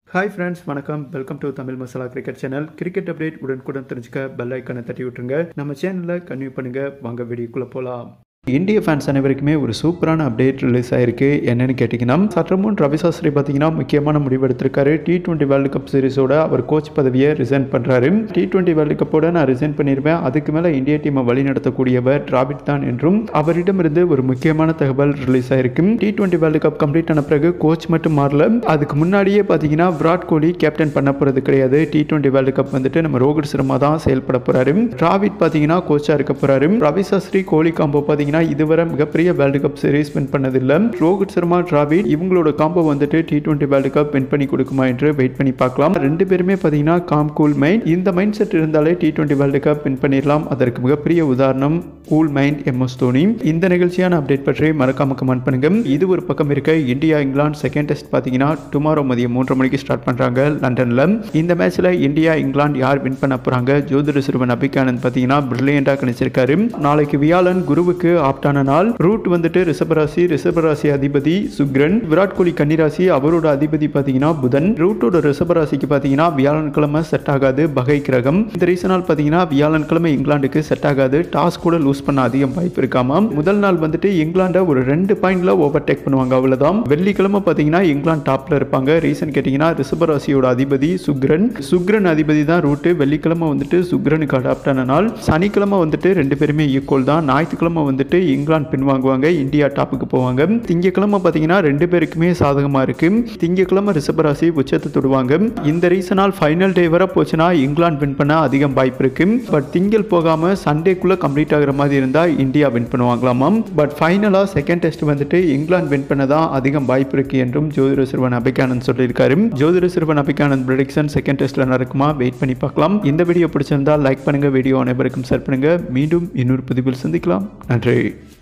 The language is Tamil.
ஹாய் ஃப்ரெண்ட்ஸ் வணக்கம் welcome to Tamil Masala cricket channel cricket update உடனுக்குடன் தெரிஞ்சுக்க பெல் ஐக்கானை தட்டி விட்டுருங்க நம்ம சேனலில் கன்வியூ பண்ணுங்க வாங்க வீடியோக்குள்ளே போகலாம் இந்திய ஃபேன்ஸ் அனைவருக்குமே ஒரு சூப்பரான அப்டேட் ரிலீஸ் ஆயிருக்கு என்னன்னு கேட்டிங்கன்னா சற்று முன் ரவி சாஸ்திரி பார்த்தீங்கன்னா முக்கியமான முடிவு எடுத்திருக்காரு டி டுவெண்ட்டி வேர்ல்டு கப் சீரிஸோட அவர் கோச் பதவியை ரிசைன் பண்ணுறாரு டி டுவெண்ட்டி வேர்ல்டு கப்போட நான் ரிசைன் பண்ணிடுவேன் அதுக்கு மேலே இந்திய டீமை வழி நடத்தக்கூடியவர் டிராவிட் தான் என்றும் அவரிடமிருந்து ஒரு முக்கியமான தகவல் ரிலீஸ் ஆயிருக்கு T twenty world cup complete ஆன பிறகு கோச் மட்டும் மாறல அதுக்கு முன்னாடியே பார்த்தீங்கன்னா விராட் கோலி கேப்டன் பண்ண போகிறது கிடையாது டி டுவெண்ட்டி வேர்ல்டு கப் வந்துட்டு நம்ம ரோஹித் சர்மா தான் செயல்பட போறாரு டிராவிட் பார்த்தீங்கன்னா கோச்சாக இருக்க போறாரு ரவி சாஸ்திரி கோலி காம்போ பார்த்தீங்கன்னா இதுவரை மிகப்பெரிய வேர்ல்டு கப் சீரிஸ் வின் பண்ணதில்லை ரோஹித் சர்மா டிராவிட் இவங்களோட காம்போ வந்துட்டு T twenty world cup win பண்ணி கொடுக்குமா என்று வெயிட் பண்ணி பார்க்கலாம் ரெண்டு பேருமே பார்த்தீங்கன்னா காம் கூல் மைண்ட் இந்த மைண்ட் செட் இருந்தாலே T twenty world cup win பண்ணிடலாம் அதற்கு மிகப்பெரிய உதாரணம் cool mind M S Dhoni இந்த நிகழ்ச்சியான அப்டேட் பற்றி மறக்காம கமெண்ட் பண்ணுங்க இது ஒரு பக்கம் இருக்க இந்தியா இங்கிலாந்து செகண்ட் டெஸ்ட் பார்த்தீங்கன்னா டுமாரோ மதியம் மூன்று மணிக்கு ஸ்டார்ட் பண்றாங்க லண்டன்ல இந்த மேட்ச்ல இந்தியா இங்கிலாந்து யார் வின் பண்ண போறாங்க ஜோதிட சிறுவன் அபிகானந்த் பார்த்தீங்கன்னா பிரில்லியண்டா கணிச்சிருக்காரு நாளைக்கு வியாழன் குருவுக்கு ஆப்டான நாள் ரூட் வந்துட்டு ரிஷபராசி ரிஷபராசி அதிபதி சுக்ரன் விராட் கோலி கன்னிராசி அவரோட அதிபதி பார்த்தீங்கன்னா புதன் ரூட்டோட ரிஷபராசிக்கு பார்த்தீங்கன்னா வியாழன்கிழமை செட் ஆகாது பகை கிரகம் இந்த ரீசனால் பார்த்தீங்கன்னா வியாழன்கிழமை இங்கிலாந்துக்கு செட் ஆகாது டாஸ் கூட லூஸ் பண்ண அதிகம் வாய்ப்பு இருக்காம முதல் நாள் வந்துட்டு இங்கிலாண்டை ஒரு ரெண்டு பாயிண்ட்ல ஓவர் டேக் பண்ணுவாங்க அவ்வளவுதான் வெள்ளிக்கிழமை பார்த்தீங்கன்னா இங்கிலாந்து டாப்ல இருப்பாங்க ரீசன் கேட்டீங்கன்னா ரிஷபராசியோட அதிபதி சுக்ரன் சுக்ரன் அதிபதி தான் ரூட்டு வெள்ளிக்கிழமை வந்துட்டு சுக்ரனுக்கு அடாப்ட் ஆன நாள் சனிக்கிழமை வந்துட்டு ரெண்டு பேருமே ஈக்குவல் தான் ஞாயிற்றுக்கிழமை வந்துட்டு இங்கிலாந்து பின்வாங்குவாங்க இந்தியா டாப்புக்கு போவாங்க திங்கக்கிழமை பார்த்தீங்கன்னா ரெண்டு பேருக்குமே சாதகமாக இருக்கு திங்கக்கிழமை ரிஷபராசி உச்சத்தை தொடுவாங்க இந்த ரீசனால் ஃபைனல் டே வர போச்சுன்னா இங்கிலாந்து வின் பண்ண அதிகம் வாய்ப்பு இருக்கு பட் திங்கள் போகாம சண்டேக்குள்ள கம்ப்ளீட் ஆகிற மாதிரி இருந்தால் இந்தியா வின் பண்ணுவாங்களாமாம் பட் ஃபைனலாக செகண்ட் டெஸ்ட் வந்துட்டு இங்கிலாந்து வின் பண்ண தான் அதிகம் வாய்ப்பு இருக்கு என்றும் ஜோதிட சிறுவன் அபிகானந்த் சொல்லியிருக்காரு ஜோதிட சிறுவன் அபிகானந்த் ப்ரடிக்ஷன் செகண்ட் டெஸ்ட்ல நடக்குமா வெயிட் பண்ணி பார்க்கலாம் இந்த வீடியோ பிடிச்சிருந்தா லைக் பண்ணுங்க வீடியோ அனைவருக்கும் ஷேர் பண்ணுங்க மீண்டும் இன்னொரு பதிவில் சந்திக்கலாம் நன்றி